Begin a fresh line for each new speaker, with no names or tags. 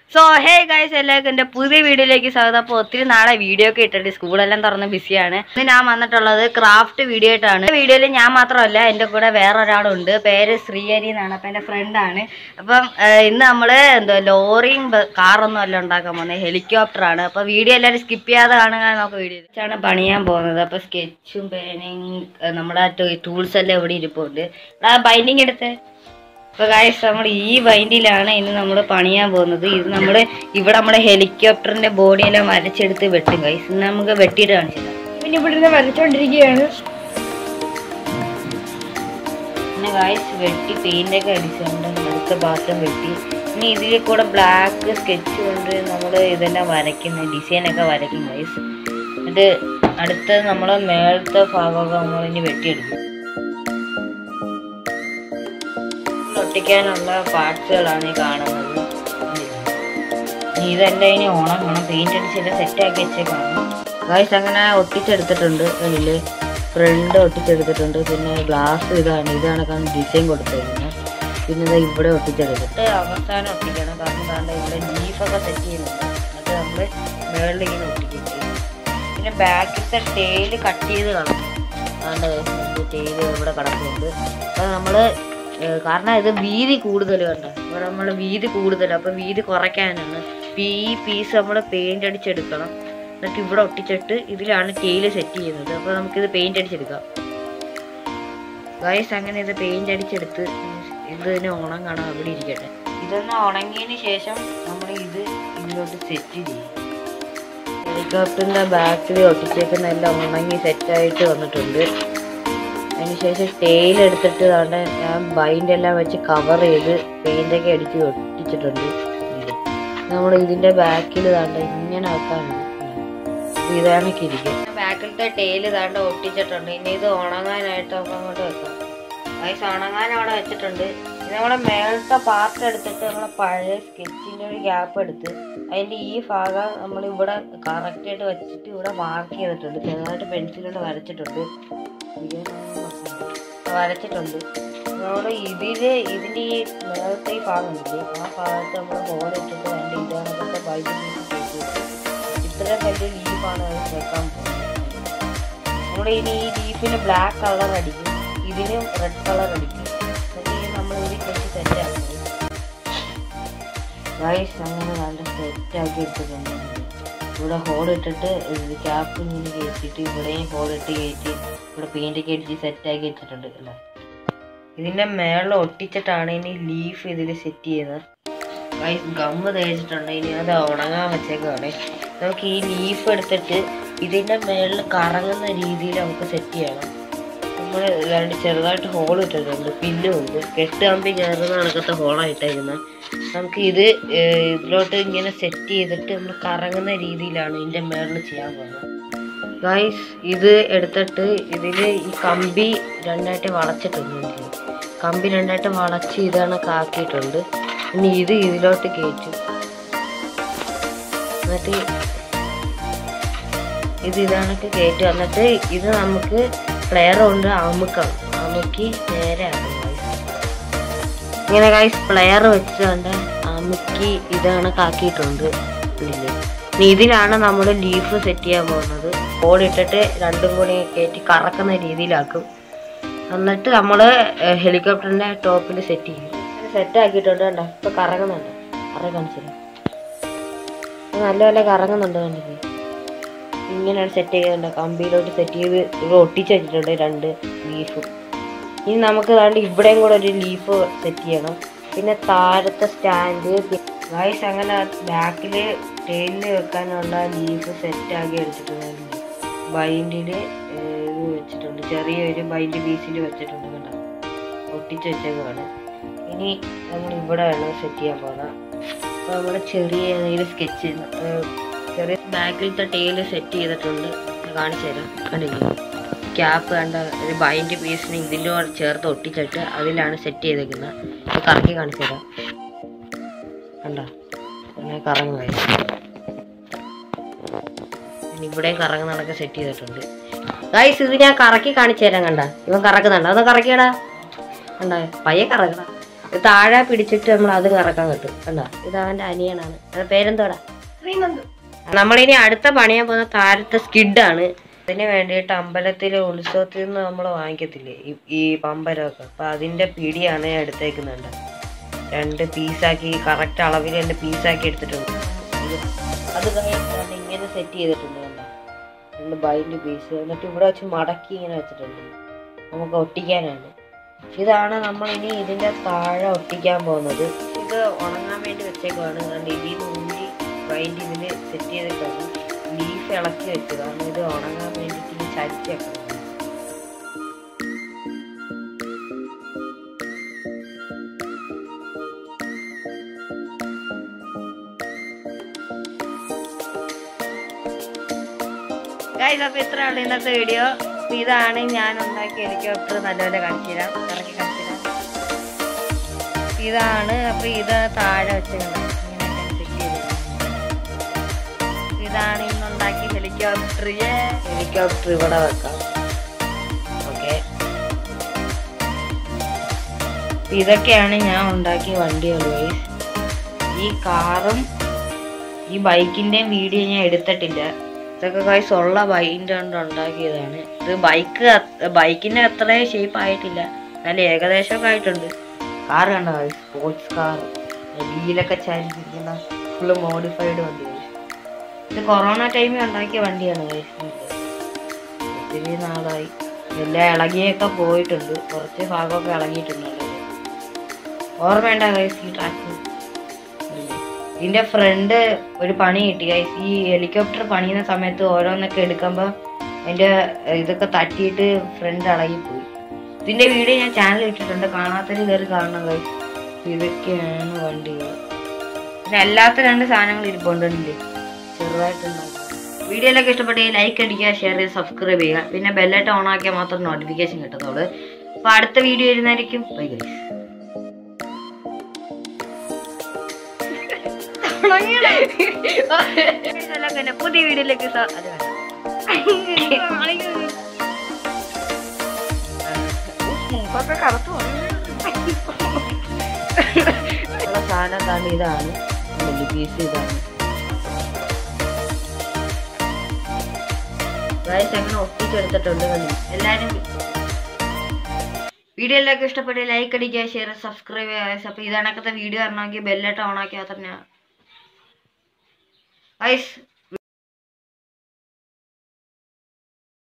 So hey guys എല്ലാവർക്കും എൻ്റെ പുതിയ വീഡിയോയിലേക്ക് സ്വാഗതം അപ്പോൾ ഒത്തിരി നാളെ വീഡിയോ ഒക്കെ ഇട്ടിട്ട് സ്കൂളെല്ലാം തുറന്ന് ബിസിയാണ് ഇന്ന് ഞാൻ വന്നിട്ടുള്ളത് ക്രാഫ്റ്റ് വീഡിയോ ആയിട്ടാണ് വീഡിയോയിൽ ഞാൻ മാത്രമല്ല എൻ്റെ കൂടെ വേറെ ഒരാളുണ്ട് പേര് ശ്രീഹരി എന്നാണ് അപ്പം എൻ്റെ ഫ്രണ്ടാണ് അപ്പം ഏഹ്, ഇന്ന് നമ്മൾ എന്തോ ലോറിയും ബ- കാറൊന്നും അല്ല ഉണ്ടാക്കാൻ പോകുന്നത് ഹെലികോപ്റ്ററാണ് അപ്പോൾ വീഡിയോ എല്ലാവരും സ്കിപ്പ് ചെയ്യാതെ കാണുക നമുക്ക് വീഡിയോ വെച്ചാണ് പണിയാൻ പോകുന്നത് അപ്പോൾ സ്കെച്ചും പേനയും ഏഹ്, നമ്മുടെ ടൂൾസ് എല്ലാം ഇവിടെ ഇരിപ്പുണ്ട് ആ ബൈൻഡിങ് എടുത്ത് അപ്പൊ ഗായ്സ് നമ്മൾ ഈ വൈൻഡിലാണ് ഇന്ന് നമ്മൾ പണിയാൻ പോകുന്നത് ഇത് നമ്മൾ ഇവിടെ നമ്മുടെ ഹെലികോപ്റ്ററിന്റെ ബോഡി എല്ലാം വരച്ചെടുത്ത് വെട്ടും ഗൈസ് ഇന്ന് നമുക്ക് വെട്ടിയിട്ട് കാണിച്ചില്ല
പിന്നെ ഇവിടെ നിന്ന് വരച്ചോണ്ടിരിക്കുകയാണ്
പിന്നെ ഗായ്സ് വെട്ടി പെയിന്റ് ഒക്കെ അടിച്ചുകൊണ്ട് അടുത്ത ഭാഗത്തും വെട്ടി ഇനി ഇതിൽ കൂടെ ബ്ലാക്ക് സ്കെച്ച് കൊണ്ട് നമ്മൾ ഇതെല്ലാം വരയ്ക്കുന്ന ഡിസൈൻ ഒക്കെ വരയ്ക്കും ഗൈസ് എന്നിട്ട് അടുത്തത് നമ്മളെ മേളത്തെ ഭാഗമൊക്കെ നമ്മൾ ഇനി വെട്ടിയെടുക്കും ഒട്ടിക്കാനുള്ള പാർട്സുകളാണ് ഈ കാണുന്നത് ഇനി ഇതെല്ലാം ഇനി ഉണങ്ങണം പെയിന്റ് അടിച്ചെല്ലാം സെറ്റാക്കി വെച്ചേക്കാണ് ഗായ്സ് അങ്ങനെ ഒട്ടിച്ചെടുത്തിട്ടുണ്ട് ഇതില് ഫ്രണ്ട് ഒട്ടിച്ചെടുത്തിട്ടുണ്ട് പിന്നെ ഗ്ലാസ് ഇതാണ് ഇതാണ് ഡിസൈൻ കൊടുത്തേക്കുന്നത് പിന്നെ ഇത് ഇവിടെ ഒട്ടിച്ചെടുത്തിട്ട് അവസാനം ഒട്ടിക്കണം കാരണം താണ്ട ഇവിടെ ലീഫൊക്കെ സെറ്റ് ചെയ്യുന്നുണ്ട് എന്നിട്ട് നമ്മൾ മേളിൽ ഇങ്ങനെ ഒട്ടിക്കും പിന്നെ ബാക്കിലത്തെ ടെയില് കട്ട് ചെയ്ത് കളഞ്ഞു അതുകൊണ്ട് ടെയില് ഇവിടെ കിടക്കുന്നുണ്ട് അത് നമ്മൾ കാരണം ഇത് വീതി കൂടുതൽ കണ്ട ഇവിടെ നമ്മൾ വീതി കൂടുതൽ അപ്പോൾ വീതി കുറയ്ക്കാനാണ് ഇപ്പൊ ഈ പീസ് നമ്മൾ പെയിന്റ് അടിച്ചെടുക്കണം എന്നിട്ട് ഇവിടെ ഒട്ടിച്ചിട്ട് ഇതിലാണ് ടെയില് സെറ്റ് ചെയ്യുന്നത് അപ്പോൾ നമുക്കിത് പെയിന്റ് അടിച്ചെടുക്കാം ഗൈസ് അങ്ങനെ ഇത് പെയിന്റ് അടിച്ചെടുത്ത് ഇതിന് ഉണങ്ങണം അവിടെ ഇരിക്കട്ടെ ഇതൊന്ന് ഉണങ്ങിയതിന് ശേഷം നമ്മൾ ഇത് ഇതിലോട്ട് സെറ്റ് ചെയ്യും ഹെലികോപ്റ്ററിന്റെ ബാക്കിൽ ഒട്ടിച്ചേക്കുന്ന എല്ലാം ഉണങ്ങി സെറ്റായിട്ട് വന്നിട്ടുണ്ട് അതിനുശേഷം ടെയിൽ എടുത്തിട്ട് ദാണ്ടെ ഞാൻ ബൈൻഡ് എല്ലാം വെച്ച് കവർ ചെയ്ത് പെയിൻ്റൊക്കെ അടിച്ച് ഒട്ടിച്ചിട്ടുണ്ട് നമ്മൾ ഇതിന്റെ ബാക്കിൽ ദാണ്ട ഇങ്ങനെ ആക്കാനുണ്ട് അപ്പൊ ഇതാണൊക്കെ ഇരിക്കും ബാക്കിലത്തെ ടെയിൽ ദാണ്ട ഒട്ടിച്ചിട്ടുണ്ട് ഇനി ഇത് ഉണങ്ങാനായിട്ട് നമുക്ക് അങ്ങോട്ട് വെക്കാം വയസ്സ് ഉണങ്ങാൻ അവിടെ വെച്ചിട്ടുണ്ട് ഇത് നമ്മുടെ മേളത്തെ പാർട്ട് എടുത്തിട്ട് നമ്മളെ പഴയ സ്കെച്ചിൻ്റെ ഒരു ഗ്യാപ്പ് എടുത്ത് അതിൻ്റെ ഈ ഭാഗം നമ്മൾ ഇവിടെ കറക്റ്റ് ആയിട്ട് വെച്ചിട്ട് ഇവിടെ മാർക്ക് ചെയ്തിട്ടുണ്ട് ചെറുതായിട്ട് പെൻസിലുകൊണ്ട് വരച്ചിട്ടുണ്ട് വരച്ചിട്ടുണ്ട് നമ്മൾ ഇതില് ഇതിന്റെ ഈ നേരത്തെ ഈ ഭാഗം ഇല്ലേ ആ ഭാഗത്ത് നമ്മൾ ഹോൾ ഇട്ടിട്ട് അതിന്റെ ഇതാണൊക്കെ ബൈക്ക് ഇത്രയും വലിയ ലീഫാണ് അത് വെക്കാൻ പോകുന്നത് നമ്മൾ ഇനി ഈ ലീഫിന് ബ്ലാക്ക് കളർ അടിക്കും ഇതിന് റെഡ് കളർ അടിക്കും എന്നിട്ട് നമ്മൾ ഇതിൽ കെട്ടി സെറ്റ് ആക്കും ഗൈസ് അങ്ങനെ നല്ല സെറ്റ് ആക്കി എടുത്തിട്ടുണ്ട് ഇവിടെ ഹോൾ ഇട്ടിട്ട് ക്യാപ്പ് ഇങ്ങനെ കയറ്റിയിട്ട് ഇവിടെയും ഹോൾ ഇട്ട് കയറ്റി ഇവിടെ പെയിന്റ് ഒക്കെ അടിച്ച് സെറ്റ് ആക്കി വെച്ചിട്ടുണ്ട് അല്ലേ ഇതിന്റെ മേളിൽ ഒട്ടിച്ചിട്ടാണ് ഇനി ലീഫ് ഇതിൽ സെറ്റ് ചെയ്യുന്നത് ഗൈസ് ഗമ്മ് തേച്ചിട്ടുണ്ട് ഇനി അത് ഉണങ്ങാൻ വെച്ചേക്കാണ് നമുക്ക് ഈ ലീഫ് എടുത്തിട്ട് ഇതിന്റെ മേളിൽ കറങ്ങുന്ന രീതിയിൽ നമുക്ക് സെറ്റ് ചെയ്യണം നമ്മൾ രണ്ട് ചെറുതായിട്ട് ഹോൾ ഇട്ടിട്ടുണ്ട് പിന്നുണ്ട് കെട്ട് കമ്പി കയറുന്ന കണക്കത്തെ ഹോളാണ് ഇട്ടേക്കുന്നത് നമുക്ക് ഇത് ഏർ, ഇതിലോട്ട് ഇങ്ങനെ സെറ്റ് ചെയ്തിട്ട് നമ്മൾ കറങ്ങുന്ന രീതിയിലാണ് ഇതിന്റെ മേളിൽ ചെയ്യാൻ പോകുന്നത് ഗൈസ് ഇത് എടുത്തിട്ട് ഇതിൽ ഈ കമ്പി രണ്ടായിട്ട് വളച്ചിട്ടുണ്ട് ഇതില്. കമ്പി രണ്ടായിട്ട് വളച്ച് ഇതാണ് കാക്കിയിട്ടുണ്ട് ഇനി ഇത് ഇതിലോട്ട് കയറ്റും എന്നിട്ട് ഇത് ഇതാണൊക്കെ കയറ്റും എന്നിട്ട് ഇത് നമുക്ക് പ്ലെയർ കൊണ്ട് അമുക്കണം അമുക്കി നേരെ ആക്കണം guys. ഇങ്ങനെ ഗൈസ് പ്ലെയർ വെച്ചുകൊണ്ട് അമുക്കി ഇതാണ് കാക്കിയിട്ടുണ്ട് ഇതില് ഇനി ഇതിലാണ് നമ്മൾ ലീഫ് സെറ്റ് ചെയ്യാൻ പോകുന്നത് ഓടിട്ടിട്ട് രണ്ടും കൂടി കയറ്റി കറക്കുന്ന രീതിയിലാക്കും എന്നിട്ട് നമ്മൾ ഹെലികോപ്റ്ററിന്റെ ടോപ്പിൽ സെറ്റ് ചെയ്യും സെറ്റ് ആക്കിയിട്ടുണ്ട് കണ്ടോ ഇപ്പൊ കറങ്ങുന്നുണ്ട് അറേ കാണിച്ചില്ല നല്ലപോലെ കറങ്ങുന്നുണ്ട് കണ്ടില്ലേ ഇങ്ങനെയാണ് സെറ്റ് ചെയ്തിട്ടുണ്ട് കമ്പിയിലോട്ട് സെറ്റ് ചെയ്ത് ഇവിടെ ഒട്ടിച്ച് വെച്ചിട്ടുണ്ട് രണ്ട് ലീഫും ഇനി നമുക്ക് വേണ്ട ഇവിടെയും കൂടെ ഒരു ലീഫ് സെറ്റ് ചെയ്യണം പിന്നെ താഴത്തെ സ്റ്റാൻഡ് വയസ്സ് അങ്ങനെ ബാക്കിൽ ടെയിലിൽ വെക്കാനുള്ള ലീഫ് സെറ്റ് ആക്കി എടുത്തിട്ടുണ്ട് ബൈൻഡിൽ ഇത് വെച്ചിട്ടുണ്ട് ചെറിയൊരു ബൈൻഡ് പീസിൽ വെച്ചിട്ടുണ്ട് കേട്ടോ ഒട്ടിച്ച് വെച്ചേക്കാണ് ഇനി നമ്മൾ ഇവിടെയാണ് സെറ്റ് ചെയ്യാൻ പോകുന്നത് അപ്പോൾ നമ്മൾ ചെറിയ ഏതെങ്കിലും സ്കെച്ച് ചെറിയ ബാക്കിലത്തെ ടെയിൽ സെറ്റ് ചെയ്തിട്ടുണ്ട് ഞാൻ കാണിച്ചു തരാം കണ്ടില്ലേ ക്യാപ്പ് കണ്ട ഒരു ബൈൻഡ് പീസിന് ഇതിൻ്റെ ചേർത്ത് ഒട്ടിച്ചിട്ട് അതിലാണ് സെറ്റ് ചെയ്തേക്കുന്നത് ഇത് കറക്കി കാണിച്ചു തരാം കണ്ടോ അങ്ങനെ കറങ്ങുന്നത് പിന്നെ ഇവിടെയും കറങ്ങുന്നതൊക്കെ സെറ്റ് ചെയ്തിട്ടുണ്ട് ഗൈസ് ഇത് ഞാൻ കറക്കി കാണിച്ചു തരാം കണ്ട ഇവൻ കറക്കുന്നുണ്ട് അതൊന്ന് കറക്കിയടാ കണ്ട പയ്യെ കറക്കടാ ഇത് താഴെ പിടിച്ചിട്ട് നമ്മൾ അത് കറക്കാൻ കിട്ടും കണ്ടോ ഇത് അവന്റെ അനിയനാണ് അത് പേരെന്തോടാ നമ്മളിനി അടുത്ത പണിയാൻ പോകുന്ന താരത്തെ സ്കിഡാണ് അതിന് വേണ്ടിയിട്ട് അമ്പലത്തിലെ ഉത്സവത്തിൽ നിന്ന് നമ്മൾ വാങ്ങിക്കത്തില്ലേ ഈ- ഈ പമ്പരമൊക്കെ അപ്പൊ അതിന്റെ പിടിയാണ് ഞാൻ എടുത്തേക്കുന്നുണ്ട് രണ്ട് പീസാക്കി കറക്റ്റ് അളവിൽ രണ്ട് പീസാക്കി എടുത്തിട്ടുണ്ട് ഇത് അത് കഴിഞ്ഞിട്ടാണ് ഇങ്ങനെ സെറ്റ് ചെയ്തിട്ടുണ്ട് കണ്ടോ രണ്ട് ബൈൻഡ് പീസ് എന്നിട്ട് ഇവിടെ വെച്ച് മടക്കി ഇങ്ങനെ വെച്ചിട്ടുണ്ട് നമുക്ക് ഒട്ടിക്കാനാണ് ഇതാണ് നമ്മൾ ഇനി ഇതിന്റെ താഴെ ഒട്ടിക്കാൻ പോകുന്നത് ഇത് ഉണങ്ങാൻ വേണ്ടി വെച്ചേക്കുവാണ് അതുകൊണ്ട് ഇതിൽ നിന്ന് ഊരി ബൈൻഡ് ഇതിൽ സെറ്റ് ചെയ്തിട്ടാണ് ലീഫ് ഇളക്കി വെച്ചതാണ് ഇത് ഉണങ്ങാൻ വേണ്ടിയിട്ട് ഇത് ചരിച്ചേക്കണം ഗൈസ് അപ്പോൾ ഇത്രയാണ് ഇന്നത്തെ വീഡിയോ അപ്പോൾ ഇതാണ് ഞാൻ ഉണ്ടാക്കിയ ഹെലികോപ്റ്റർ നല്ലപോലെ കാണിച്ചു തരാം ഇറക്കി കാണിച്ചു തരാം ഇതാണ് അപ്പോൾ ഇത് താഴെ വെച്ചിരുന്നത് ഇങ്ങനെ സെറ്റ് ചെയ്തിരുന്നത് ഇതാണ് ഇന്നുണ്ടാക്കിയ ഹെലികോപ്റ്റർ ഹെലികോപ്റ്റർ ഇവിടെ വെക്കാം ഓക്കെ ഇതൊക്കെയാണ് ഞാൻ ഉണ്ടാക്കിയ വണ്ടികൾ guys. ഈ കാറും ഈ ബൈക്കിന്റെയും വീഡിയോ ഞാൻ എടുത്തിട്ടില്ല ഇതൊക്കെ കൈസ് ഉള്ള ബൈക്കിന്റെ കൊണ്ട് ഉണ്ടാക്കിയതാണ് ഇത് ബൈക്ക് ബൈക്കിന്റെ അത്രയും ഷേപ്പ് ആയിട്ടില്ല നല്ല ഏകദേശമൊക്കെ ആയിട്ടുണ്ട് കാർ കണ്ടോ സ്പോർട്സ് കാർ വീലൊക്കെ ചാരിച്ചിരിക്കുന്ന ഫുള്ള് മോഡിഫൈഡ് വണ്ടി guys. ഇത് കൊറോണ ടൈമിൽ ഉണ്ടാക്കിയ വണ്ടിയാണ് guys. ഒത്തിരി നാളായി എല്ലാം ഇളകിയൊക്കെ പോയിട്ടുണ്ട് കുറച്ച് ഭാഗമൊക്കെ ഇളകിയിട്ടുണ്ട് ഓർമ്മയുണ്ട ഗൈസ് ഈ ട്രാക്ക് ഇതിന്റെ ഫ്രണ്ട് ഒരു പണി കിട്ടി ഗൈസ് ഈ ഹെലികോപ്റ്റർ പണിയുന്ന സമയത്ത് ഓരോന്നൊക്കെ എടുക്കുമ്പോൾ അതിന്റെ ഇതൊക്കെ തട്ടിയിട്ട് ഫ്രണ്ട് ഇളകിപ്പോയി ഇതിന്റെ വീഡിയോ ഞാൻ ചാനൽ ഇട്ടിട്ടുണ്ട് കാണാത്തവര് കയറി കാണണം ഗൈസ് ഇതൊക്കെയാണ് വണ്ടികൾ പിന്നെ അല്ലാത്ത രണ്ട് സാധനങ്ങൾ ഇരിപ്പുണ്ടല്ലേ ചെറുതായിട്ടുണ്ടാകും വീഡിയോയിലൊക്കെ ഇഷ്ടപ്പെട്ടെങ്കിൽ ലൈക്ക് അടിക്കുക ഷെയർ ചെയ്യുക സബ്സ്ക്രൈബ് ചെയ്യുക പിന്നെ ബെല്ലൈറ്റ് ഓൺ ആക്കിയാൽ മാത്രം നോട്ടിഫിക്കേഷൻ കിട്ടത്തുള്ളൂ അപ്പോൾ അടുത്ത വീഡിയോ വരുന്നതായിരിക്കും ബൈ ഗൈസ് പുതിയ വീഡിയോയിലേക്ക് സ- അത് വേണ്ട.
മുഖമൊക്കെ കറുത്തു
ഉള്ള സാധനം തന്നെ ഇതാണ് വലിയ പീസ് ഇതാണ് ഗൈസ് അങ്ങനെ ഒട്ടിച്ചെടുത്തിട്ടുണ്ട് കണ്ടു എല്ലാരും വീഡിയോയിലൊക്കെ ഇഷ്ടപ്പെട്ട് ലൈക്ക് അടിക്കുക ഷെയർ സബ്സ്ക്രൈബ് ചെയ്യുക guys. അപ്പൊ ഇതണക്കത്തെ വീഡിയോ വരണമെങ്കിൽ ബെല്ലൈട്ട് ഓൺ ആക്കിയാൽ തന്നെ ഗൈസ്